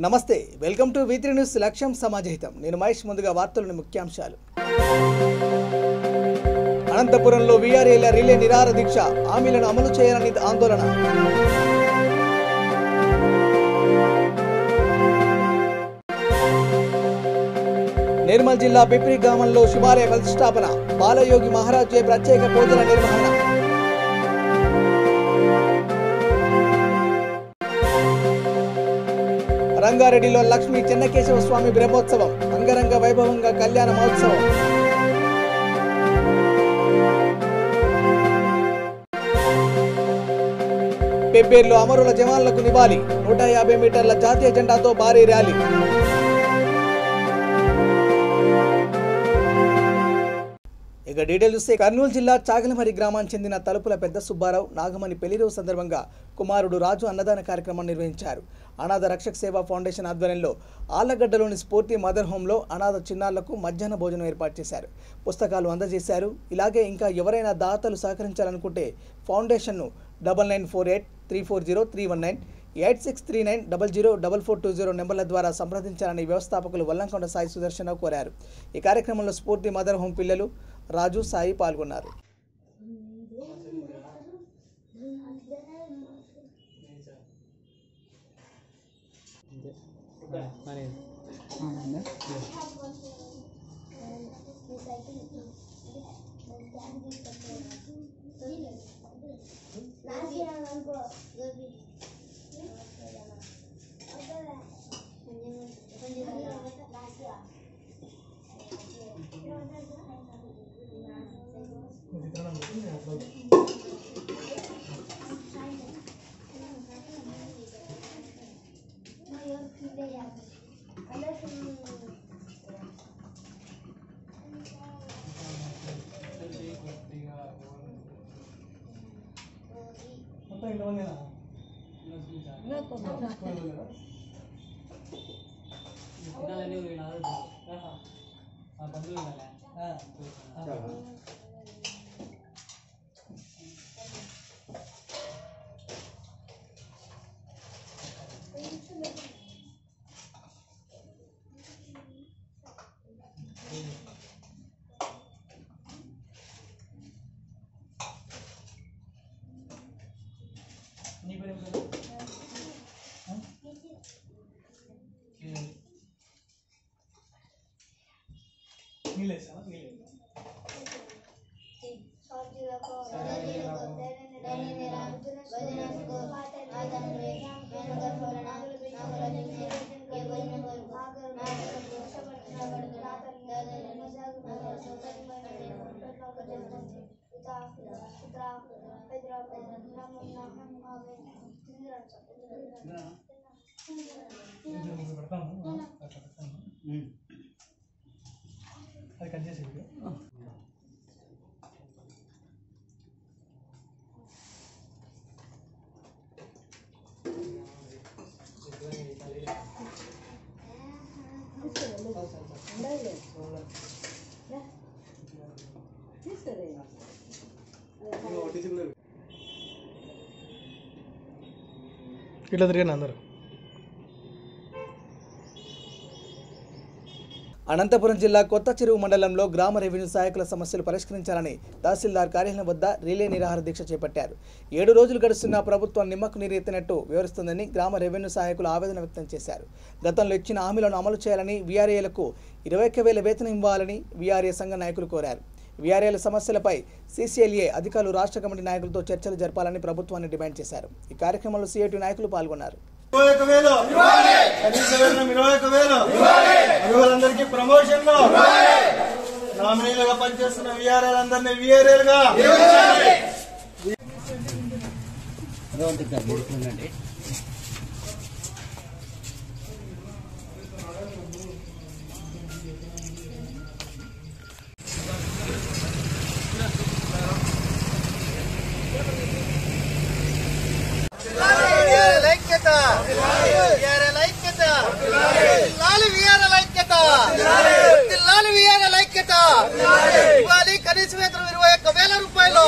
నమస్తే welcome to V three news లక్ష్యం సమాజహితం నేను మహేష్ ముందుగా వార్తలోని ముఖ్యాంశాలు అనంతపురంలో వీఆర్ఏల రిలే నిరాహార దీక్ష హామీలను అమలు చేయాలని ఆందోళన నిర్మల్ జిల్లా బిప్రి గ్రామంలో శుభాలయ ప్రతిష్టాపన బాలయోగి మహారాజ్ చే ప్రత్యేక పూజల నిర్వహణ రంగారెడ్డిలో లక్ష్మీ చెన్నకేశవ స్వామి బ్రహ్మోత్సవం అంగరంగ వైభవంగా కళ్యాణ మహోత్సవం పెబ్బేర్లో అమరుల జవాన్లకు నివాళి నూట యాభై మీటర్ల జాతీయ జెండాతో భారీ ర్యాలీ ఇక డీటెయిల్ చూస్తే కర్నూలు జిల్లా చాగలమరి గ్రామానికి చెందిన తలుపుల పెద్ద సుబ్బారావు నాగమణి పెళ్లి రోజు సందర్భంగా కుమారుడు రాజు అన్నదాన కార్యక్రమం నిర్వహించారు అనాథ రక్షక్ సేవా ఫౌండేషన్ ఆధ్వర్యంలో ఆళ్లగడ్డలోని స్ఫూర్తి మదర్ హోంలో అనాథ చిన్నారులకు మధ్యాహ్న భోజనం ఏర్పాటు చేశారు పుస్తకాలు అందజేశారు ఇలాగే ఇంకా ఎవరైనా దాతలు సహకరించాలనుకుంటే ఫౌండేషన్ను double nine four eight three four zero three one nine eight six three nine double zero double four two zero నెంబర్ల ద్వారా సంప్రదించాలని వ్యవస్థాపకులు వల్లంకొండ సాయి సుదర్శన కోరారు ఈ కార్యక్రమంలో స్ఫూర్తి మదర్ హోం పిల్లలు రాజు సాయి పాల్గొన్నారు అది కట్ చేసి ఇట్లా తిరిగాను అందరు అనంతపురం జిల్లా కొత్త చెరువు మండలంలో గ్రామ రెవెన్యూ సహాయకుల సమస్యలు పరిష్కరించాలని తహసీల్దార్ కార్యాలయం వద్ద రిలే నిరాహార దీక్ష చేపట్టారు ఏడు రోజులు గడుస్తున్న ప్రభుత్వం నిమ్మకు నీరెత్తినట్టు వివరిస్తుందని గ్రామ రెవెన్యూ సహాయకులు ఆవేదన వ్యక్తం చేశారు గతంలో ఇచ్చిన హామీలను అమలు చేయాలని వీఆర్ఏలకు ఇరవై ఒక్క వేల వేతనం ఇవ్వాలని వీఆర్ఏ సంఘ నాయకులు కోరారు వీఆర్ఏల సమస్యలపై సీసీఎల్ఏ అధికారులు రాష్ట్ర కమిటీ నాయకులతో చర్చలు జరపాలని ప్రభుత్వాన్ని డిమాండ్ చేశారు ఈ కార్యక్రమంలో సిఐటి నాయకులు పాల్గొన్నారు ఇరవై ఒక వేలు కనీస వేతనం ఇరవై ఒక వేలు అర్హులందరికీ ప్రమోషన్లు నామినీలుగా పనిచేస్తున్న విఆర్ఎల్ అందరినీ విఆర్ఎల్గా ఐక్యత విఆర్ఎల్ ఐక్యత లాలి విఆర్ఎల్ ఐక్యత లాలి విఆర్ఎల్ ఐక్యత ఇవ్వాలి కనీస వేతనం ఇరవై ఒక్క వేల రూపాయలు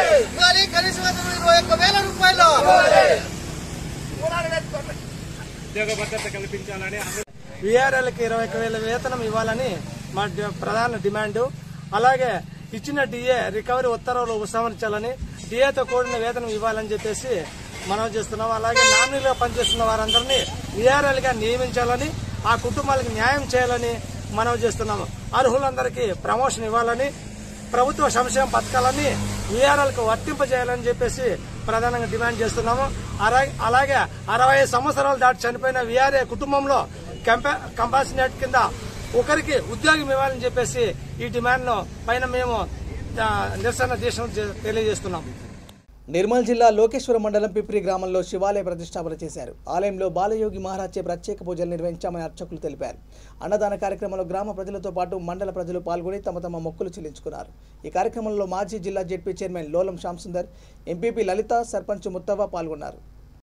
ఇవ్వాలి కనీస వేతనం ఇరవై ఒక్క వేల రూపాయలు ఉద్యోగ భద్రత కల్పించాలని అందరూ విఆర్ఎల్కి ఇరవై ఒక్క వేల వేతనం ఇవ్వాలని మా డి- ప్రధాన డిమాండ్ అలాగే ఇచ్చిన డిఏ రికవరీ ఉత్తర్వులు ఉపసంహరించాలని డిఏతో కూడిన వేతనం ఇవ్వాలని చెప్పేసి మనం చేస్తున్నాం అలాగే నామినీలుగా పనిచేస్తున్న వారందరినీ విఆర్ఎల్ గా నియమించాలని ఆ కుటుంబాలకు న్యాయం చేయాలని మనం చేస్తున్నాము అర్హులందరికీ ప్రమోషన్ ఇవ్వాలని ప్రభుత్వ సంక్షేమ పథకాలన్నీ వీఆర్ఎల్ కు వర్తింపజేయాలని చెప్పేసి ప్రధానంగా డిమాండ్ చేస్తున్నాము అరా- అలాగే అరవై ఐదు సంవత్సరాలు దాటి చనిపోయిన వీఆర్ఏ కుటుంబంలో కంపాసినేట్ కింద ఒకరికి ఉద్యోగం ఇవ్వాలని చెప్పేసి ఈ డిమాండ్ పైన మేము ఆ, నిరసన దీక్షను చే- తెలియజేస్తున్నాం నిర్మల్ జిల్లా లోకేశ్వర మండలం పిప్రి గ్రామంలో శివాలయ ప్రతిష్టాపన చేశారు ఆలయంలో బాలయోగి మహారాజ్చే ప్రత్యేక పూజలు నిర్వహించామని అర్చకులు తెలిపారు అన్నదాన కార్యక్రమంలో గ్రామ ప్రజలతో పాటు మండల ప్రజలు పాల్గొని తమ తమ మొక్కులు చెల్లించుకున్నారు ఈ కార్యక్రమంలో మాజీ జిల్లా ZP chairman Lolam Shyamsundar MPP Lalitha sarpanch Muthavva పాల్గొన్నారు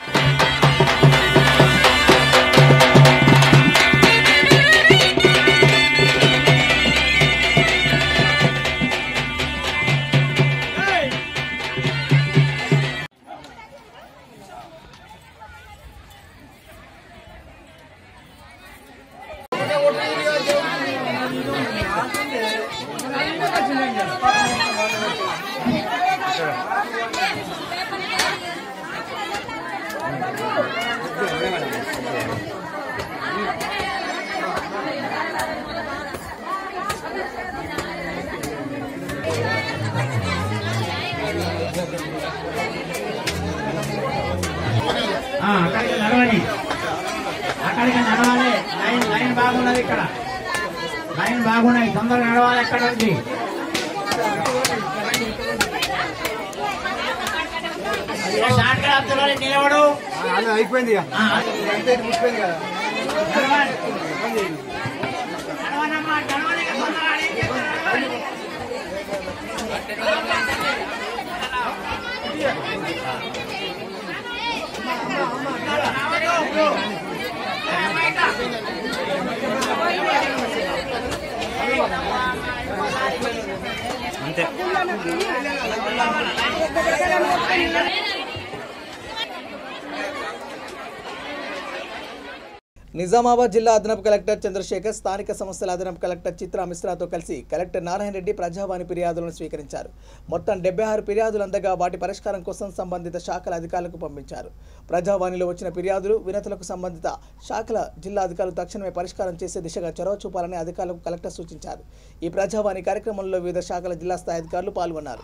ఆ, అక్కడికి నడవండి అక్కడికి నడవాలి లైన్ లైన్ బాగున్నది ఇక్కడ లైన్ బాగున్నది తొందరగా నడవాలి ఎక్కడ నుంచి షార్ట్ గా అబ్దుల్ నిలబడు అయిపోయింది ఆ, నడవండి. నడవనమ్మా, నడవండి, తొందరగా అడిగి చేస్తారు, నడవండి. నిజామాబాద్ జిల్లా అదనపు కలెక్టర్ చంద్రశేఖర్ స్థానిక సంస్థల అదనపు కలెక్టర్ చిత్ర మిశ్రాతో కలిసి కలెక్టర్ నారాయణ రెడ్డి ప్రజావాణి ఫిర్యాదులను స్వీకరించారు మొత్తం డెబ్బై ఆరు ఫిర్యాదులు అందగా వాటి పరిష్కారం కోసం సంబంధిత శాఖల అధికారులకు పంపించారు ప్రజావాణిలో వచ్చిన ఫిర్యాదులు వినతులకు సంబంధిత శాఖల జిల్లా అధికారులు తక్షణమే పరిష్కారం చేసే దిశగా చొరవ చూపాలని అధికారులకు కలెక్టర్ సూచించారు ఈ ప్రజావాణి కార్యక్రమంలో వివిధ శాఖల జిల్లా స్థాయి అధికారులు పాల్గొన్నారు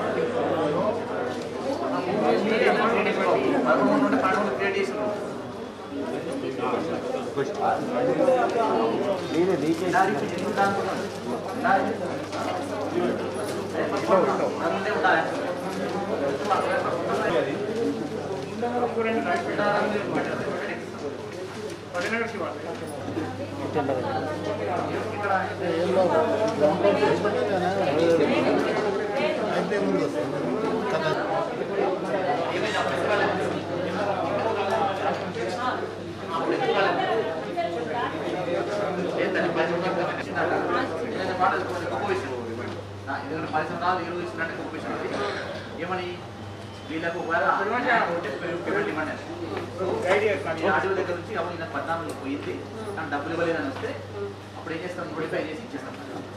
ఏమని వీళ్ళకు పేమెంట్ ఇవ్వండి ఆడియో దగ్గర నుంచి అవును ఇలా పద్నాలుగు పోయింది కానీ డబ్బులు ఇవ్వలేదని వస్తే అప్పుడు ఏం చేస్తాం నోటిఫై చేసి ఇచ్చేస్తాం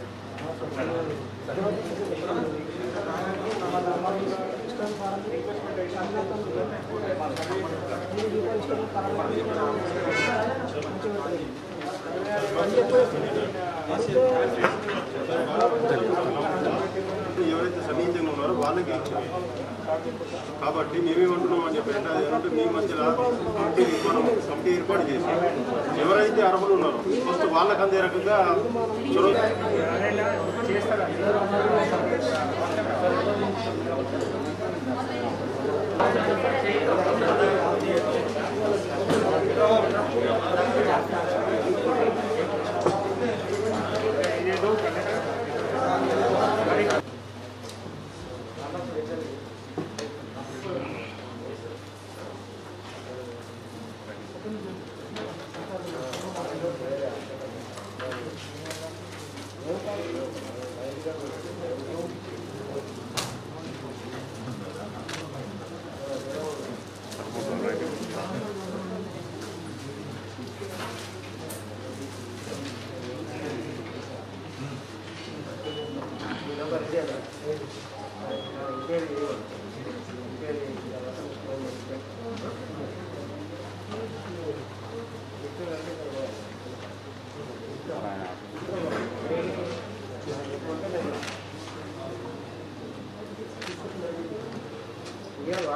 ఎవరైతే సన్నిహితంగా ఉన్నారో వాళ్ళకి ఇచ్చారు కాబట్టి మేమేమంటున్నాం అని చెప్పి అంటే అంటే మీ మధ్యలో కమిటీ మనం కమిటీ ఏర్పాటు చేసి ఎవరైతే అర్హులు ఉన్నారో ఫస్ట్ వాళ్ళకి అందే రకంగా చొరవ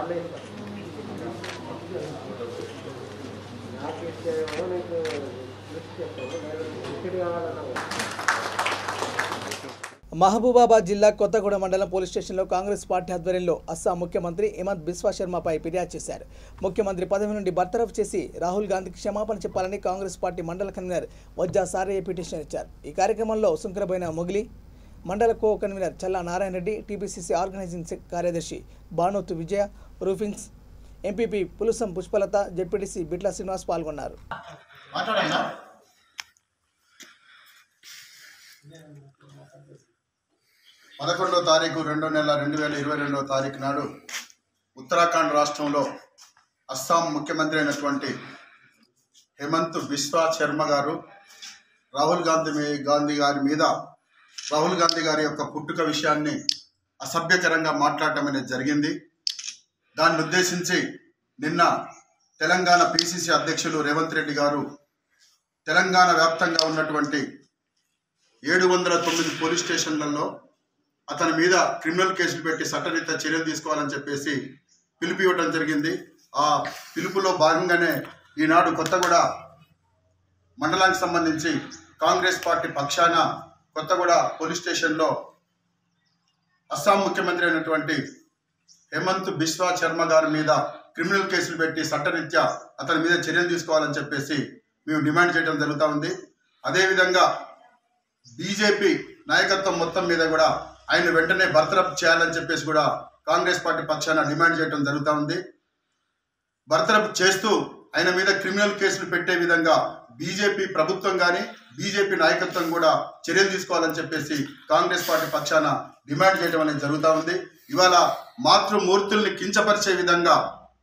మహబూబాబాద్ జిల్లా కొత్తగూడ మండలం పోలీస్ స్టేషన్లో కాంగ్రెస్ పార్టీ ఆధ్వర్యంలో అస్సాం ముఖ్యమంత్రి హిమంత్ బిస్వా శర్మపై ఫిర్యాదు చేశారు ముఖ్యమంత్రి పదవి నుండి బర్తరఫ్ చేసి రాహుల్ గాంధీకి క్షమాపణ చెప్పాలని కాంగ్రెస్ పార్టీ మండల కన్వీనర్ వజ్జా సారయ్య పిటిషన్ ఇచ్చారు ఈ కార్యక్రమంలో సుంకరబోయిన మొగిలి మండల co convenor Challa Narayana Reddy TPCC organizing sec కార్యదర్శి బానోతు విజయ రూఫింగ్స్ ఎంపీపీ పులుసం పుష్పలత జెడ్పీటీసీ బిట్ల శ్రీనివాస్ పాల్గొన్నారు మాట్లాడండి పదకొండో తారీఖు రెండో నెల రెండు వేల ఇరవై రెండవ తారీఖు నాడు ఉత్తరాఖండ్ రాష్ట్రంలో అస్సాం ముఖ్యమంత్రి అయినటువంటి హేమంత్ బిశ్వా శర్మ గారు రాహుల్ గాంధీ మీ- గాంధీ గారి మీద రాహుల్ గాంధీ గారి యొక్క పుట్టుక విషయాన్ని అసభ్యకరంగా మాట్లాడటం అనేది జరిగింది దాన్ని ఉద్దేశించి నిన్న తెలంగాణ పిసిసి అధ్యక్షులు రేవంత్ రెడ్డి గారు తెలంగాణ వ్యాప్తంగా ఉన్నటువంటి ఏడు వందల తొమ్మిది పోలీస్ స్టేషన్లలో అతని మీద క్రిమినల్ కేసులు పెట్టి చట్టరీత్యా చర్యలు తీసుకోవాలని చెప్పేసి పిలుపు ఇవ్వడం జరిగింది ఆ పిలుపులో భాగంగానే ఈనాడు కొత్తగూడ మండలానికి సంబంధించి కాంగ్రెస్ పార్టీ పక్షాన కొత్తగూడ పోలీస్ స్టేషన్లో అస్సాం ముఖ్యమంత్రి అయినటువంటి హేమంత్ బిశ్వా శర్మ గారి మీద క్రిమినల్ కేసులు పెట్టి చట్టరీత్యా అతని మీద చర్యలు తీసుకోవాలని చెప్పేసి మేము డిమాండ్ చేయడం జరుగుతూ ఉంది అదేవిధంగా బీజేపీ నాయకత్వం మొత్తం మీద కూడా ఆయన వెంటనే బర్తరఫ్ చేయాలని చెప్పేసి కూడా కాంగ్రెస్ పార్టీ పక్షాన డిమాండ్ చేయడం జరుగుతూ ఉంది బర్తరఫ్ చేస్తూ ఆయన మీద క్రిమినల్ కేసులు పెట్టే విధంగా బీజేపీ ప్రభుత్వం కానీ బీజేపీ నాయకత్వం కూడా చర్యలు తీసుకోవాలని చెప్పేసి కాంగ్రెస్ పార్టీ పక్షాన డిమాండ్ చేయడం అనేది జరుగుతూ ఉంది ఇవాళ మాతృమూర్తుల్ని కించపరిచే విధంగా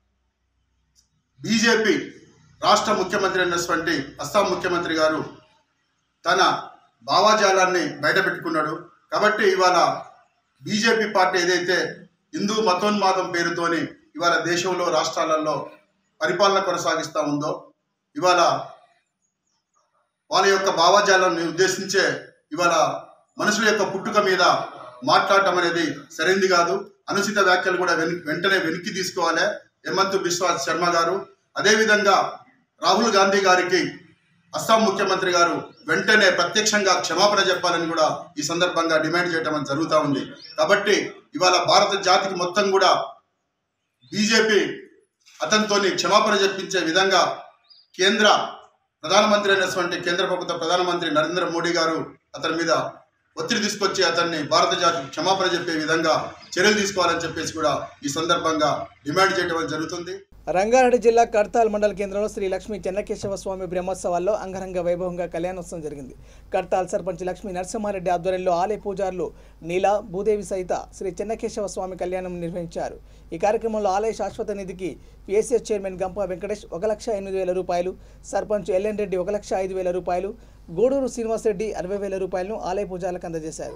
బీజేపీ రాష్ట్ర ముఖ్యమంత్రి అయినటువంటి అస్సాం ముఖ్యమంత్రి గారు తన భావాజాలాన్ని బయటపెట్టుకున్నాడు కాబట్టి ఇవాళ బీజేపీ పార్టీ ఏదైతే హిందూ మతోన్మాదం పేరుతోని ఇవాళ దేశంలో రాష్ట్రాలలో పరిపాలన కొనసాగిస్తూ ఉందో ఇవాళ వాళ్ళ యొక్క భావజాలాన్ని ఉద్దేశించే ఇవాళ మనుషుల యొక్క పుట్టుక మీద మాట్లాడటం అనేది సరైంది కాదు అనుచిత వ్యాఖ్యలు కూడా వెన్ వెంటనే వెనక్కి తీసుకోవాలి హేమంత్ బిశ్వాస్ శర్మ గారు అదేవిధంగా రాహుల్ గాంధీ గారికి అస్సాం ముఖ్యమంత్రి గారు వెంటనే ప్రత్యక్షంగా క్షమాపణ చెప్పాలని కూడా ఈ సందర్భంగా డిమాండ్ చేయడం అనేది జరుగుతూ ఉంది కాబట్టి ఇవాళ భారత జాతికి మొత్తం కూడా బీజేపీ అతనితోని క్షమాపణ చెప్పించే విధంగా కేంద్ర ప్రధానమంత్రి అయినటువంటి కేంద్ర ప్రభుత్వ ప్రధానమంత్రి నరేంద్ర మోడీ గారు అతని మీద ఒత్తిడి తీసుకొచ్చి అతన్ని భారత జాతికి క్షమాపణ చెప్పే విధంగా చర్యలు తీసుకోవాలని చెప్పేసి కూడా ఈ సందర్భంగా డిమాండ్ చేయడం అనేది జరుగుతుంది రంగారెడ్డి జిల్లా కడ్తాల్ మండల కేంద్రంలో శ్రీ లక్ష్మీ చెన్నకేశవ స్వామి బ్రహ్మోత్సవాల్లో అంగరంగ వైభవంగా కళ్యాణోత్సవం జరిగింది కడ్తాల్ సర్పంచ్ లక్ష్మీ నరసింహారెడ్డి ఆధ్వర్యంలో ఆలయ పూజారులు నీల భూదేవి సహిత శ్రీ చెన్నకేశవ స్వామి కళ్యాణం నిర్వహించారు ఈ కార్యక్రమంలో ఆలయ శాశ్వత నిధికి పిఎస్ఎస్ చైర్మన్ గంప వెంకటేష్ ఒక లక్ష ఎనిమిది వేల రూపాయలు సర్పంచ్ ఎల్ఎన్ రెడ్డి ఒక లక్ష ఐదు వేల రూపాయలు గూడూరు శ్రీనివాసరెడ్డి అరవై వేల రూపాయలను ఆలయ పూజారులకు అందజేశారు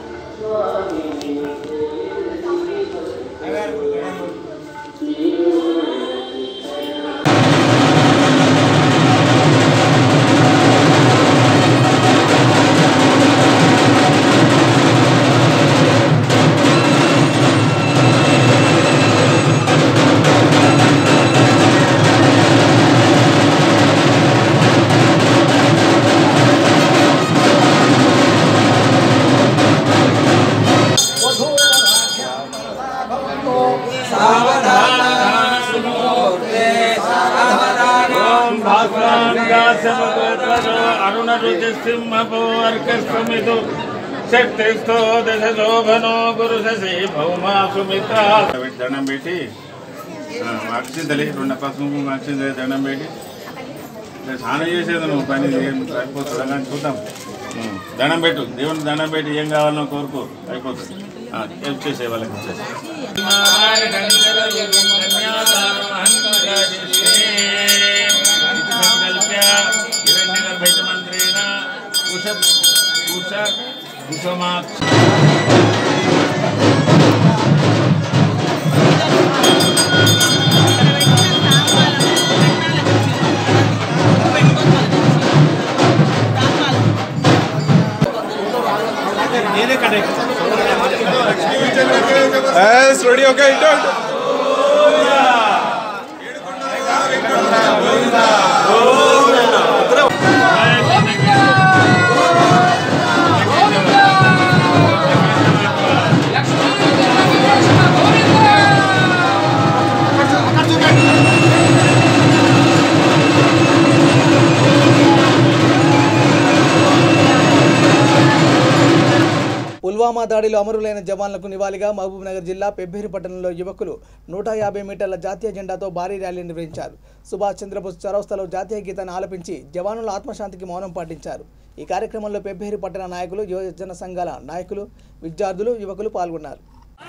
అరుణరుచిసింహపౌర్కస్వమిదు శక్తిస్థో దశ శోభనో గురు శశి భౌమా సుమిత్ర దండం పెట్టి అక్షింతలే రెండు పసుపు అక్షింతలే దండం పెట్టి ఇంకా స్నానం చేసేది నువ్వు పని ఏం అయిపోతుంది కానీ చూద్దాం ఉం. దండం పెట్టు దేవుని దండం పెట్టి ఏం కావాలనో కోరుకో అయిపోతుంది ఆ, హెల్ప్ చేసే వాళ్ళకి ఇచ్చేసి. इति संकल्प्य हिरण्यगर्भैतमन्त्रेण उष उष कुसुमाक्ष రెడీ ఓకే ఇటు పుల్వామా దాడిలో అమరులైన జవాన్లకు నివాళిగా మహబూబ్నగర్ జిల్లా పెబ్బేరు పట్టణంలో యువకులు నూట యాభై మీటర్ల జాతీయ జెండాతో భారీ ర్యాలీ నిర్వహించారు సుభాష్ చంద్రబోస్ చౌరస్తాలో జాతీయ గీతాన్ని ఆలపించి జవానుల ఆత్మశాంతికి మౌనం పాటించారు ఈ కార్యక్రమంలో పెబ్బేరు పట్టణ నాయకులు యువజన సంఘాల నాయకులు విద్యార్థులు యువకులు పాల్గొన్నారు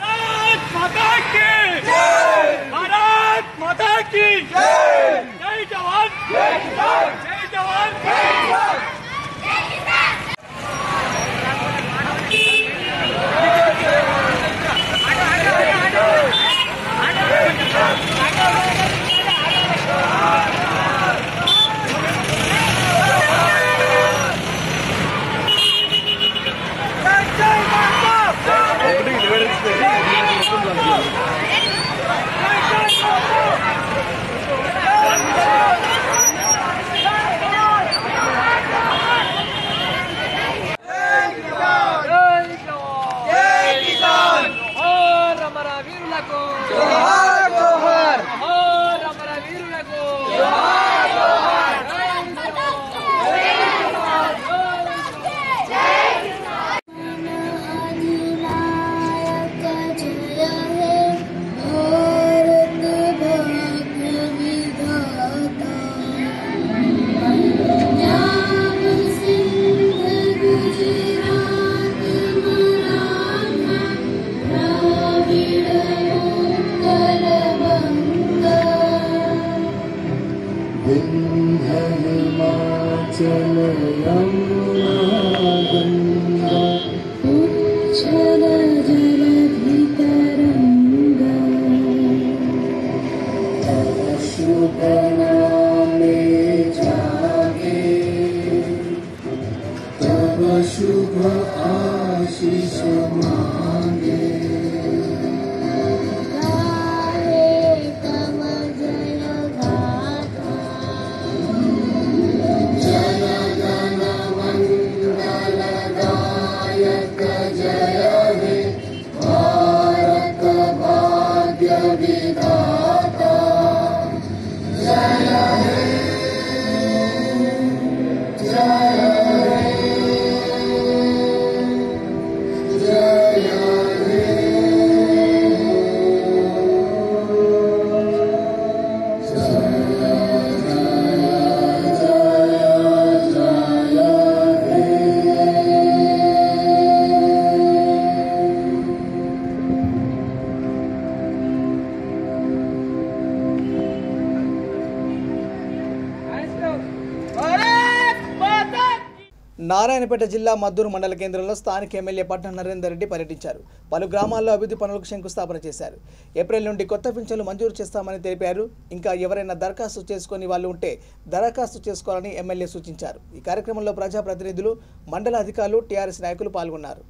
నారాయణపేట జిల్లా మద్దూరు మండల కేంద్రంలో స్థానిక ఎమ్మెల్యే పట్న నరేందర్ రెడ్డి పర్యటించారు పలు గ్రామాల్లో అభివృద్ధి పనులకు శంకుస్థాపన చేశారు ఏప్రిల్ నుండి కొత్త పింఛన్లు మంజూరు చేస్తామని తెలిపారు ఇంకా ఎవరైనా దరఖాస్తు చేసుకుని వాళ్ళు ఉంటే దరఖాస్తు చేసుకోవాలని ఎమ్మెల్యే సూచించారు ఈ కార్యక్రమంలో ప్రజాప్రతినిధులు మండల అధికారులు టీఆర్ఎస్ నాయకులు పాల్గొన్నారు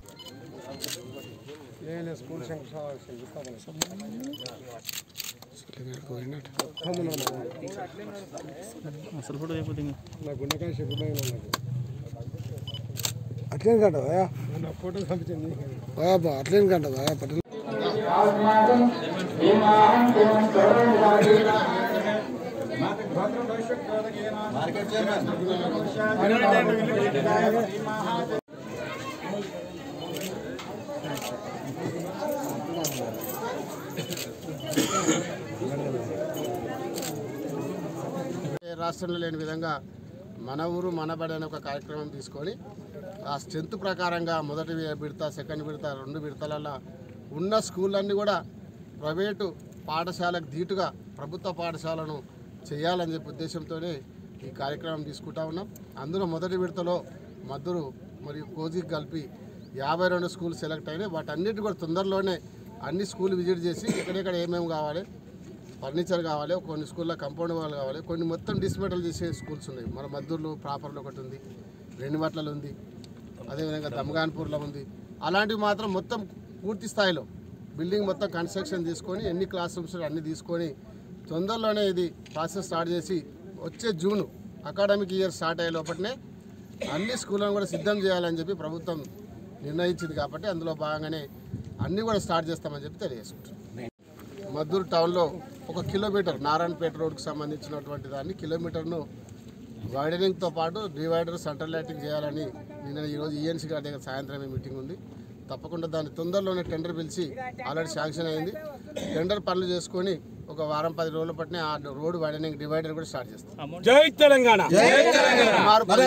అట్లేం కంటవా ఫోటో పంపించండి బాబా అట్లేం కంటవా పట్ల ఏ రాష్ట్రంలో లేని విధంగా మన ఊరు మనబడి అనే ఒక కార్యక్రమం తీసుకొని ఆ స్ట్రెంత్ ప్రకారంగా మొదటి విడత సెకండ్ విడత రెండు విడతలలో ఉన్న స్కూళ్ళన్నీ కూడా ప్రైవేటు పాఠశాలకు ధీటుగా ప్రభుత్వ పాఠశాలను చేయాలని చెప్పే ఉద్దేశంతోనే ఈ కార్యక్రమం తీసుకుంటా ఉన్నాం అందులో మొదటి విడతలో మద్దూరు మరియు కోజికి కలిపి యాభై రెండు స్కూల్ సెలెక్ట్ అయినాయి వాటన్నిటి కూడా తొందరలోనే అన్ని స్కూల్ విజిట్ చేసి ఎక్కడెక్కడ ఏమేమి కావాలి ఫర్నిచర్ కావాలి కొన్ని స్కూల్లో కంపౌండ్ వాళ్ళు కావాలి కొన్ని మొత్తం డిస్మెటల్ చేసే స్కూల్స్ ఉన్నాయి మన మద్దూరులో ప్రాపర్లో ఒకటి ఉంది రెండుమట్లలో ఉంది అదేవిధంగా దమ్గాన్పూర్లో ఉంది అలాంటివి మాత్రం మొత్తం పూర్తి స్థాయిలో బిల్డింగ్ మొత్తం కన్స్ట్రక్షన్ తీసుకొని ఎన్ని క్లాస్ రూమ్స్ అన్ని తీసుకొని తొందరలోనే ఇది ప్రాసెస్ స్టార్ట్ చేసి వచ్చే జూన్ అకాడమిక్ ఇయర్ స్టార్ట్ అయ్యే లోపలనే అన్ని స్కూళ్ళను కూడా సిద్ధం చేయాలని చెప్పి ప్రభుత్వం నిర్ణయించింది కాబట్టి అందులో భాగంగానే అన్నీ కూడా స్టార్ట్ చేస్తామని చెప్పి తెలియజేసుకుంటున్నాం మద్దూరు టౌన్లో ఒక కిలోమీటర్ నారాయణపేట రోడ్కి సంబంధించినటువంటి దాన్ని కిలోమీటర్ను వైడనింగ్తో పాటు డివైడర్ సెంట్రల్ లైటింగ్ చేయాలని నిన్న ఈరోజు ఈఎన్సీ గారి దగ్గర సాయంత్రమే మీటింగ్ ఉంది తప్పకుండా దాన్ని తొందరలోనే టెండర్ పిలిచి ఆల్రెడీ శాంక్షన్ అయింది టెండర్ పనులు చేసుకొని ఒక వారం పది రోజుల పట్టిన ఆ రోడ్డు వైడనింగ్ డివైడర్ కూడా స్టార్ట్ చేస్తాం జై తెలంగాణ సుమారు పది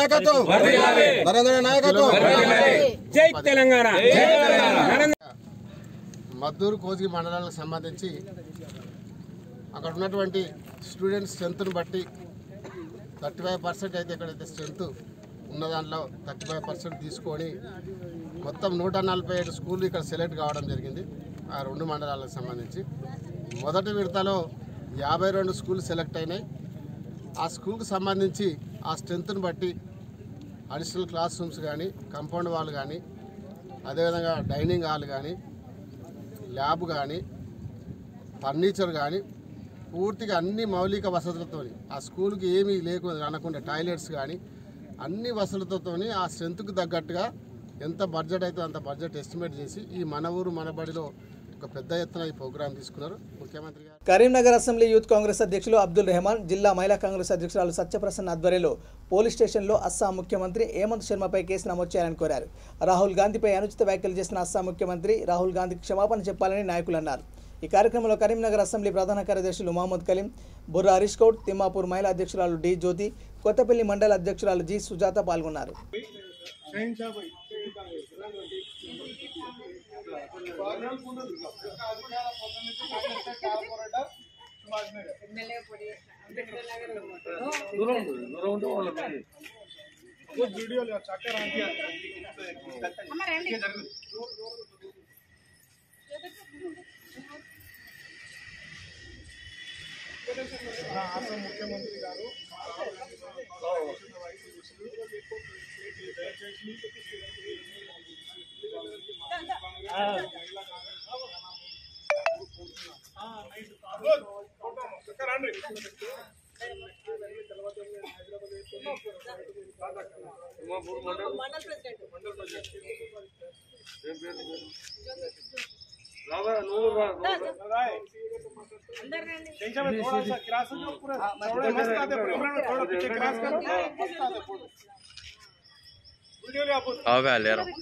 జై తెలంగాణ నరేంద్ర మద్దూరు కోజిగి మండలాలకు సంబంధించి అక్కడ ఉన్నటువంటి స్టూడెంట్స్ స్ట్రెంత్ను బట్టి థర్టీ ఫైవ్ పర్సెంట్ అయితే ఎక్కడైతే స్ట్రెంత్ ఉన్న దాంట్లో థర్టీ ఫైవ్ పర్సెంట్ తీసుకొని మొత్తం నూట నలభై ఏడు స్కూళ్ళు ఇక్కడ సెలెక్ట్ కావడం జరిగింది ఆ రెండు మండలాలకు సంబంధించి మొదటి విడతలో యాభై రెండు స్కూల్ సెలెక్ట్ అయినాయి ఆ స్కూల్కి సంబంధించి ఆ స్ట్రెంత్ను బట్టి అడిషనల్ క్లాస్ రూమ్స్ కానీ కంపౌండ్ వాల్ కానీ అదేవిధంగా డైనింగ్ హాల్ కానీ ల్యాబ్ కానీ ఫర్నిచర్ కానీ పూర్తిగా అన్ని మౌలిక వసతులతో ఆ స్కూల్కి ఏమీ లేకుండా అనకుండా టాయిలెట్స్ కానీ అన్ని వసతులతో ఆ స్ట్రెంత్కు తగ్గట్టుగా ఎంత బడ్జెట్ అయితే అంత బడ్జెట్ ఎస్టిమేట్ చేసి ఈ మన ఊరు మన బడిలో ఒక పెద్ద ఎత్తున ఈ ప్రోగ్రాం తీసుకున్నారు ముఖ్యమంత్రి గారు కరీంనగర్ అసెంబ్లీ యూత్ కాంగ్రెస్ అధ్యక్షులు అబ్దుల్ రెహమాన్ జిల్లా మహిళా కాంగ్రెస్ అధ్యక్షురాలు సత్యప్రసన్న ఆధ్వర్యంలో పోలీస్ స్టేషన్లో అస్సాం ముఖ్యమంత్రి హేమంత్ శర్మపై కేసు నమోదు చేయాలని కోరారు రాహుల్ గాంధీపై అనుచిత వ్యాఖ్యలు చేసిన అస్సాం ముఖ్యమంత్రి రాహుల్ గాంధీకి క్షమాపణ చెప్పాలని నాయకులు అన్నారు ఈ కార్యక్రమంలో కరీంనగర్ అసెంబ్లీ ప్రధాన కార్యదర్శులు మహమ్మద్ కలీం బుర్రా హరీష్ కౌడ్ తిమ్మాపూర్ మహిళా అధ్యక్షురాలు డి జ్యోతి కొత్తపల్లి మండల అధ్యక్షురాలు జి సుజాత పాల్గొన్నారు ముఖ్యమంత్రి గారు होगा ले रहा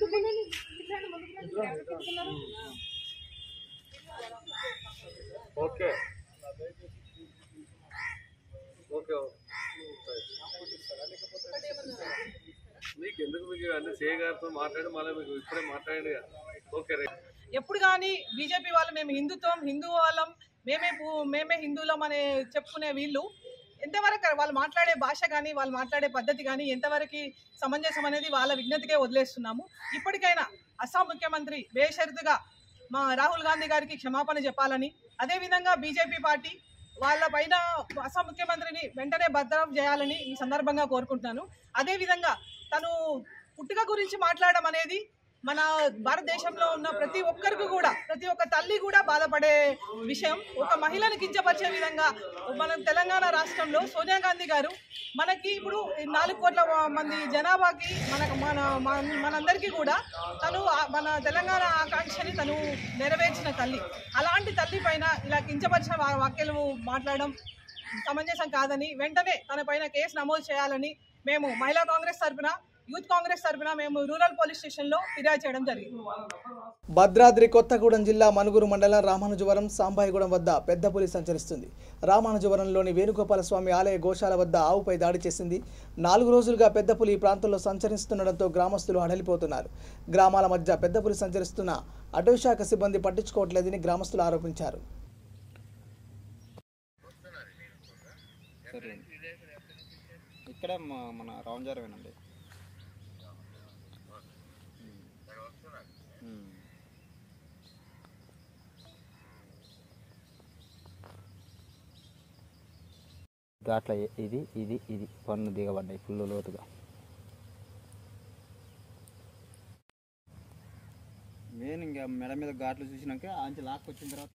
ఓకే ఓకే మీకు ఎందుకు మీకు అంటే సే గారితో మాట్లాడి మళ్ళీ మీకు ఇప్పుడే మాట్లాడండి ఓకే రైట్ ఎప్పుడు కానీ బీజేపీ వాళ్ళు మేము హిందుత్వం హిందూ వాళ్ళం మేమే పూ- మేమే హిందువులం అని చెప్పుకునే వీళ్ళు ఎంతవరకు వాళ్ళు మాట్లాడే భాష కానీ వాళ్ళు మాట్లాడే పద్ధతి కానీ ఎంతవరకు సమంజసం అనేది వాళ్ళ విజ్ఞతకే వదిలేస్తున్నాము ఇప్పటికైనా అస్సాం ముఖ్యమంత్రి బేషరతుగా మా రాహుల్ గాంధీ గారికి క్షమాపణ చెప్పాలని అదేవిధంగా బీజేపీ పార్టీ వాళ్ళ పైన అస్సాం ముఖ్యమంత్రిని వెంటనే భద్రం చేయాలని ఈ సందర్భంగా కోరుకుంటున్నాను అదేవిధంగా తను పుట్టుక గురించి మాట్లాడడం అనేది మన భారతదేశంలో ఉన్న ప్రతి ఒక్కరికి కూడా ప్రతి ఒక్క తల్లి కూడా బాధపడే విషయం ఒక మహిళను కించపరిచే విధంగా మన తెలంగాణ రాష్ట్రంలో సోనియా గాంధీ గారు మనకి ఇప్పుడు ఈ నాలుగు కోట్ల మంది జనాభాకి మనకు మన మన- మనందరికీ కూడా తను ఆ- మన తెలంగాణ ఆకాంక్షని తను నెరవేర్చిన తల్లి అలాంటి తల్లి పైన ఇలా కించపరిచిన వా- వ్యాఖ్యలు మాట్లాడడం సమంజసం కాదని వెంటనే తన పైన కేసు నమోదు చేయాలని మేము మహిళా కాంగ్రెస్ తరపున యూత్ కాంగ్రెస్ తరపున మేము రూరల్ పోలీస్ స్టేషన్లో ఫిర్యాదు చేయడం జరిగింది భద్రాద్రి కొత్తగూడెం జిల్లా మనుగురు మండలం రామానుజవరం సాంబాయిగూడెం వద్ద పెద్ద పులి సంచరిస్తుంది రామానుజవరంలోని వేణుగోపాల స్వామి ఆలయ గోశాల వద్ద ఆవుపై దాడి చేసింది నాలుగు రోజులుగా పెద్ద పులి ఈ ప్రాంతంలో సంచరిస్తుండటంతో గ్రామస్తులు హడలిపోతున్నారు గ్రామాల మధ్య పెద్ద పులి సంచరిస్తున్న అటవీశాఖ సిబ్బంది పట్టించుకోవట్లేదని గ్రామస్తులు ఆరోపించారు ఇక్కడ మా- మన రామజారమేనండి ఘాట్ల ఇది ఇది ఇది పన్ను దిగబడ్డాయి ఫుల్ లోతుగా మెయిన్ ఇంకా మెడ మీద ఘాట్లు చూసినాక అంచె లాక్కొచ్చిన తర్వాత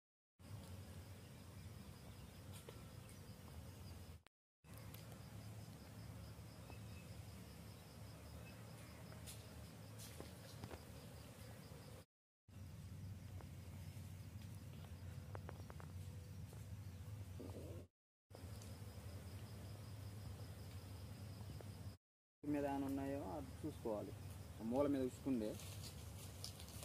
మీద ఏమైనా ఉన్నాయో అది చూసుకోవాలి ఆ మూల మీద ఉసుకుండే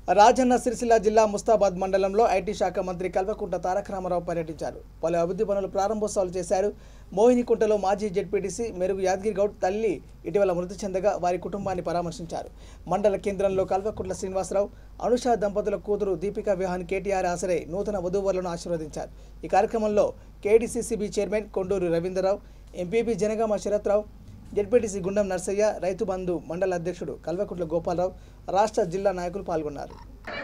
రాజన్న సిరిసిల్ల జిల్లా ముస్తాబాద్ మండలంలో ఐటీ శాఖ మంత్రి కల్వకుంట్ల తారక రామారావు పర్యటించారు పలు అభివృద్ధి పనులు ప్రారంభోత్సవాలు చేశారు మోహినికుంటలో మాజీ జెడ్పీటీసీ మెరుగు యాదగిరి గౌడ్ తల్లి ఇటీవల మృతి చెందగా వారి కుటుంబాన్ని పరామర్శించారు మండల కేంద్రంలో కల్వకుంట్ల శ్రీనివాసరావు అనుష దంపతుల కూతురు దీపికా విహాన్ కేటీఆర్ ఆసరే నూతన వధూవరులను ఆశీర్వదించారు ఈ కార్యక్రమంలో KDCCB chairman Konduru Ravindrarao MPP Janagama Sharathrao ZPTC Gundam Narsaiah రైతు బంధు మండల అధ్యక్షుడు కల్వకుంట్ల గోపాలరావు రాష్ట్ర జిల్లా నాయకులు పాల్గొన్నారు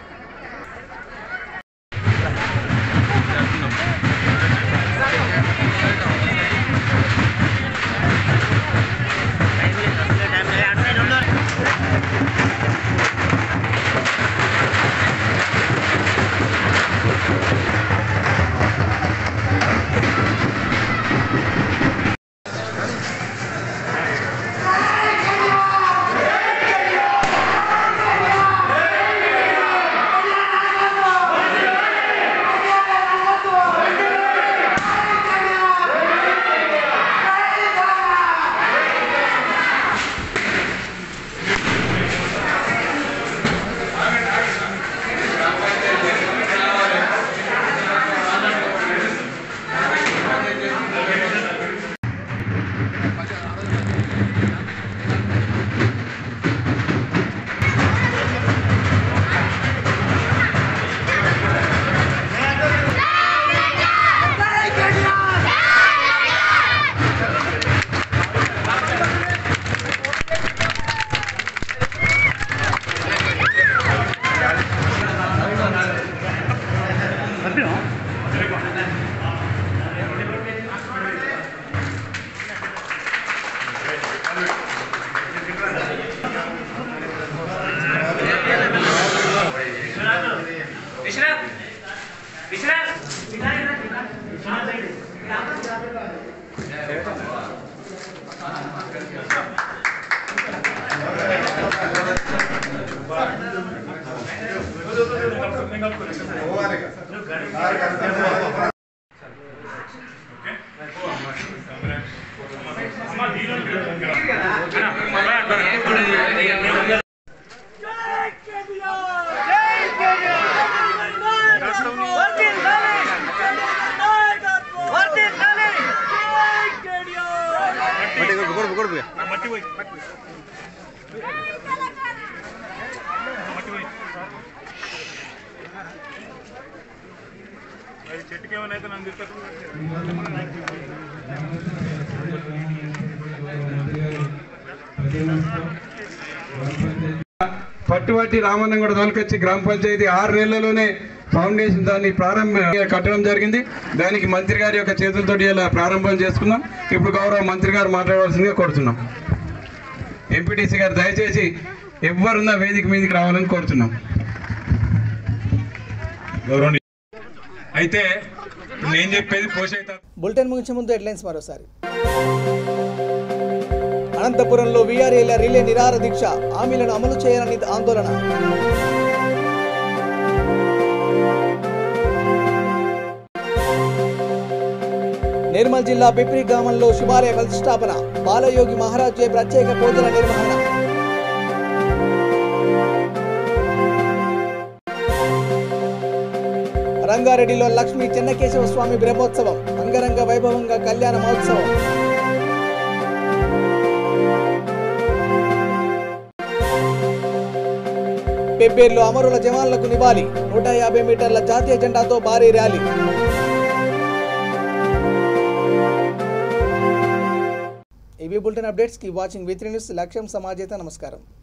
చెట్టుకి ఏమైనా అయితే నన్ను పట్టుబట్టి రామన్నం కూడా తోలుకొచ్చి గ్రామ పంచాయతీ ఆరు నెలల్లోనే ఫౌండేషన్ దాన్ని ప్రారంభ కట్టడం జరిగింది దానికి మంత్రి గారి యొక్క చేతులతో ఇలా ప్రారంభం చేసుకున్నాం ఇప్పుడు గౌరవ మంత్రి గారు మాట్లాడవలసిందిగా కోరుతున్నాం ఎంపీటీసీ గారు దయచేసి ఎవరున్నా వేదిక మీదకి రావాలని కోరుతున్నాం గౌరవ అయితే నేను చెప్పేది పోషైత బులెటిన్ ముగించే ముందు హెడ్లైన్స్ మరోసారి అనంతపురంలో వీఆర్ఏల రిలే నిరాహార దీక్ష హామీలను అమలు చేయాలని ఆందోళన నిర్మల్ జిల్లా పిప్రి గ్రామంలో శుభాలయ ప్రతిష్టాపన బాలయోగి మహారాజ్ చే ప్రత్యేక పూజల నిర్వహణ రంగారెడ్డిలో లక్ష్మీ చెన్నకేశవ స్వామి బ్రహ్మోత్సవం అంగరంగ వైభవంగా కళ్యాణ మహోత్సవం పెబ్బేర్లో అమరుల జవాన్లకు నివాళి నూట యాభై మీటర్ల జాతీయ జెండాతో భారీ ర్యాలీ ఇవి బులెటిన్ అప్డేట్స్ కి వాచింగ్ విత్ న్యూస్ లక్ష్యం సమాజేత నమస్కారం